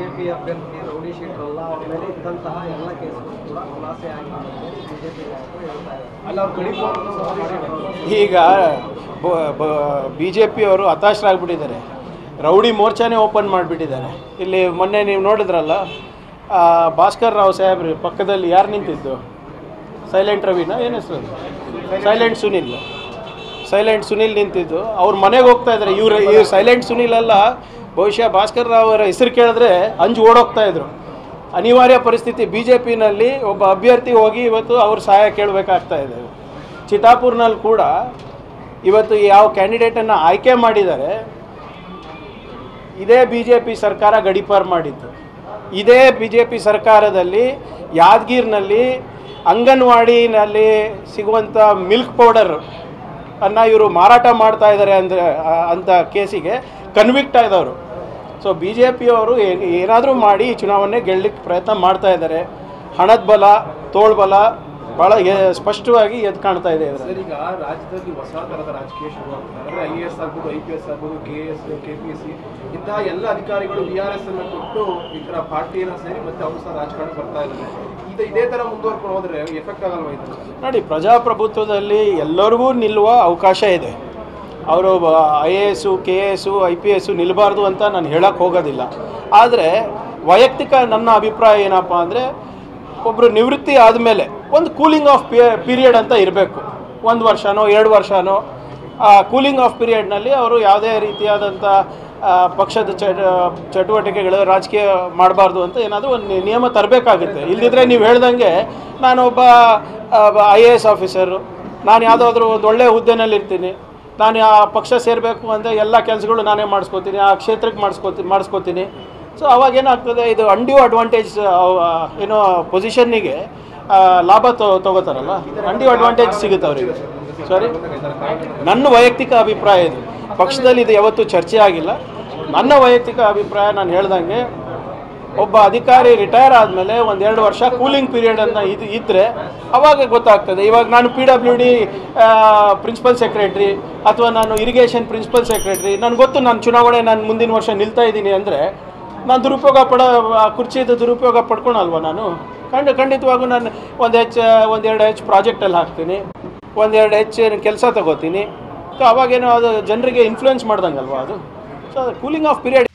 BJP ಅಭ್ಯರ್ಥಿ rowdy sheeter ಅಲ್ಲ ಅವ್ರ ಮೇಲೆ ಇದ್ದಂತಹ ಎಲ್ಲ ಕೇಸುಗಳು ಕೂಡ ಖುಲಾಸೆ ಆಗಿದೆ ಬಿಜೆಪಿ ನಾಯಕರು ಹೇಳ್ತಾ ಇದ್ದಾರೆ ಅಲ್ಲ ಅವ್ರು ಗಡಿಪಾರು ಸಹ ಮಾಡಿದ್ದಾರೆ ಈಗ ಬಿ ಜೆ ಪಿಯವರು ಹತಾಶರಾಗ್ಬಿಟ್ಟಿದ್ದಾರೆ ರೌಡಿ ಮೋರ್ಚಾನೇ ಓಪನ್ ಮಾಡಿಬಿಟ್ಟಿದ್ದಾರೆ ಇಲ್ಲಿ ಮೊನ್ನೆ ನೀವು ನೋಡಿದ್ರಲ್ಲ ಆ, ಭಾಸ್ಕರ್ ರಾವ್ ಸಾಹೇಬ್ರು ಪಕ್ಕದಲ್ಲಿ ಯಾರು ನಿಂತಿದ್ದು ಸೈಲೆಂಟ್ ರವಿನ ಏನು ಹೆಸರು ಸೈಲೆಂಟ್ ಸುನಿಲ್ ಸೈಲೆಂಟ್ ಸುನಿಲ್ ನಿಂತಿದ್ದು ಅವ್ರ ಮನೆಗೆ ಹೋಗ್ತಾ ಇದ್ದಾರೆ ಇವ್ರು ಇವ್ರು ಸೈಲೆಂಟ್ ಸುನಿಲ್ ಅಲ್ಲ ಬಹುಶಃ ಭಾಸ್ಕರ್ ರಾವ್ ಅವರ ಹೆಸರು ಕೇಳಿದ್ರೆ ಅಂಜು ಓಡೋಗ್ತಾ ಇದ್ರು ಅನಿವಾರ್ಯ ಪರಿಸ್ಥಿತಿ ಬಿ ಜೆ ಪಿನಲ್ಲಿ ಒಬ್ಬ ಅಭ್ಯರ್ಥಿ ಹೋಗಿ ಇವತ್ತು ಅವ್ರ ಸಹಾಯ ಕೇಳಬೇಕಾಗ್ತಾ ಇದೆ ಚಿತಾಪುರ್ನಲ್ಲಿ ಕೂಡ ಇವತ್ತು ಯಾವ ಕ್ಯಾಂಡಿಡೇಟನ್ನು ಆಯ್ಕೆ ಮಾಡಿದ್ದಾರೆ ಇದೇ ಬಿ ಜೆ ಪಿ ಸರ್ಕಾರ ಗಡಿಪಾರು ಮಾಡಿದ್ದು ಇದೇ ಬಿ ಜೆ ಪಿ ಸರ್ಕಾರದಲ್ಲಿ ಯಾದಗಿರಿನಲ್ಲಿ ಅಂಗನವಾಡಿನಲ್ಲಿ ಸಿಗುವಂಥ ಮಿಲ್ಕ್ ಪೌಡರ್ ಅನ್ನ ಇವರು ಮಾರಾಟ ಮಾಡ್ತಾ ಇದ್ದಾರೆ ಅಂದರೆ ಅಂತ ಕೇಸಿಗೆ ಕನ್ವಿಕ್ಟ್ ಆದವರು ಸೊ ಬಿ ಜೆ ಪಿಯವರು ಏನಾದರೂ ಮಾಡಿ ಈ ಚುನಾವಣೆ ಗೆಲ್ಲಲಿಕ್ಕೆ ಪ್ರಯತ್ನ ಮಾಡ್ತಾ ಇದ್ದಾರೆ ಹಣದ ಬಲ ತೋಳ್ಬಲ ಭಾಳ ಎ- ಸ್ಪಷ್ಟವಾಗಿ ಎದ್ದು ಕಾಣ್ತಾ ಇದೆ ಇದರಲ್ಲಿ ಸರ್ ಈಗ ರಾಜ್ಯದಲ್ಲಿ ಹೊಸ ತರದ ರಾಜಕೀಯ ಶುರು ಆಗ್ತದೆ ಅಂದ್ರೆ ಐ ಎ ಎಸ್ ಆಗ್ಬೋದು ಐ ಪಿ ಎಸ್ ಆಗ್ಬೋದು K S K P S C ಇಂತಹ ಎಲ್ಲ ಅಧಿಕಾರಿಗಳು ಬಿ ಆರ್ ಎಸ್ ಅನ್ನ ಕೊಟ್ಟು ಈ ತರ ಪಾರ್ಟಿಯನ್ನ ಸೇರಿ ಮತ್ತೆ ಅವರು ಸಹ ರಾಜಕಾರಣ ಬರ್ತಾ ಇದ್ದಾರೆ ಇದು ಇದೇ ತರ ಮುಂದುವರ್ಕೊಂಡು ಹೋದ್ರೆ ಎಫೆಕ್ಟ್ ಆಗಲ್ವಾ ಇದು ನೋಡಿ ಪ್ರಜಾಪ್ರಭುತ್ವದಲ್ಲಿ ಎಲ್ಲರಿಗೂ ನಿಲ್ಲುವ ಅವಕಾಶ ಇದೆ ಅವರು I A S K A S I P S ನಿಲ್ಲಬಾರ್ದು ಅಂತ ನಾನು ಹೇಳಕ್ಕೆ ಹೋಗೋದಿಲ್ಲ ಆದರೆ ವೈಯಕ್ತಿಕ ನನ್ನ ಅಭಿಪ್ರಾಯ ಏನಪ್ಪ ಅಂದರೆ ಒಬ್ಬರು ನಿವೃತ್ತಿ ಆದಮೇಲೆ ಒಂದು ಕೂಲಿಂಗ್ ಆಫ್ ಪೀರಿಯಡ್ ಅಂತ ಇರಬೇಕು ಒಂದು ವರ್ಷನೋ ಎರಡು ವರ್ಷನೋ ಆ ಕೂಲಿಂಗ್ ಆಫ್ ಪೀರಿಯಡ್ನಲ್ಲಿ ಅವರು ಯಾವುದೇ ರೀತಿಯಾದಂಥ ಆ, ಪಕ್ಷದ ಚಟ ಚಟುವಟಿಕೆಗಳು ರಾಜಕೀಯ ಮಾಡಬಾರ್ದು ಅಂತ ಏನಾದರೂ ಒಂದು ನಿ- ನಿಯಮ ತರಬೇಕಾಗುತ್ತೆ ಇಲ್ಲದಿದ್ದರೆ ನೀವು ಹೇಳ್ದಂಗೆ ನಾನೊಬ್ಬ ಐ ಎ ಎಸ್ ಆಫೀಸರು ನಾನು ಯಾವುದಾದ್ರೂ ಒಂದು ಒಳ್ಳೆಯ ಹುದ್ದೆನಲ್ಲಿ ಇರ್ತೀನಿ ನಾನು ಆ ಪಕ್ಷ ಸೇರಬೇಕು ಅಂದರೆ ಎಲ್ಲ ಕೆಲಸಗಳು ನಾನೇ ಮಾಡಿಸ್ಕೋತೀನಿ ಆ ಕ್ಷೇತ್ರಕ್ಕೆ ಮಾಡಿಸ್ಕೋತೀನಿ ಮಾಡಿಸ್ಕೋತೀನಿ ಸೊ ಅವಾಗ ಏನಾಗ್ತದೆ ಇದು ಅಂಡ್ಯೂ ಅಡ್ವಾಂಟೇಜ್ ಏನೋ ಪೊಸಿಷನ್ನಿಗೆ ಲಾಭ ತೊ ತಗೋತಾರಲ್ಲ ಅಂಡ್ಯೂ ಅಡ್ವಾಂಟೇಜ್ ಸಿಗುತ್ತೆ ಅವರಿಗೆ ಸಾರಿ ನನ್ನ ವೈಯಕ್ತಿಕ ಅಭಿಪ್ರಾಯ ಇದು ಪಕ್ಷದಲ್ಲಿ ಇದು ಯಾವತ್ತೂ ಚರ್ಚೆ ಆಗಿಲ್ಲ ನನ್ನ ವೈಯಕ್ತಿಕ ಅಭಿಪ್ರಾಯ ನಾನು ಹೇಳ್ದಂಗೆ ಒಬ್ಬ ಅಧಿಕಾರಿ ರಿಟೈರ್ ಆದಮೇಲೆ ಒಂದೆರಡು ವರ್ಷ ಕೂಲಿಂಗ್ ಪೀರಿಯಡ್ ಅಂತ ಇದು ಇದ್ದರೆ ಅವಾಗ ಗೊತ್ತಾಗ್ತದೆ ಇವಾಗ ನಾನು P W D principal secretary ಅಥವಾ ನಾನು ಇರಿಗೇಷನ್ ಪ್ರಿನ್ಸಿಪಲ್ ಸೆಕ್ರೆಟ್ರಿ ನನಗೆ ಗೊತ್ತು ನಾನು ಚುನಾವಣೆ ನಾನು ಮುಂದಿನ ವರ್ಷ ನಿಲ್ತಾ ಇದ್ದೀನಿ ಅಂದರೆ ನಾನು ದುರುಪಯೋಗ ಪಡೋ ಆ ಕುರ್ಚಿದು ದುರುಪಯೋಗ ಪಡ್ಕೊಳಲ್ವ ನಾನು ಖಂಡ ಖಂಡಿತವಾಗೂ ನಾನು ಒಂದು ಹೆಚ್ ಒಂದೆರಡು ಹೆಚ್ ಪ್ರಾಜೆಕ್ಟಲ್ಲಿ ಹಾಕ್ತೀನಿ ಒಂದೆರಡು ಹೆಚ್ಚು ಕೆಲಸ ತಗೋತೀನಿ ಸೊ ಅವಾಗೇನೋ ಅದು ಜನರಿಗೆ ಇನ್ಫ್ಲೂಯೆನ್ಸ್ ಮಾಡ್ದಂಗಲ್ವಾ ಅದು ಸೊ ಕೂಲಿಂಗ್ ಆಫ್ ಪೀರಿಯಡ್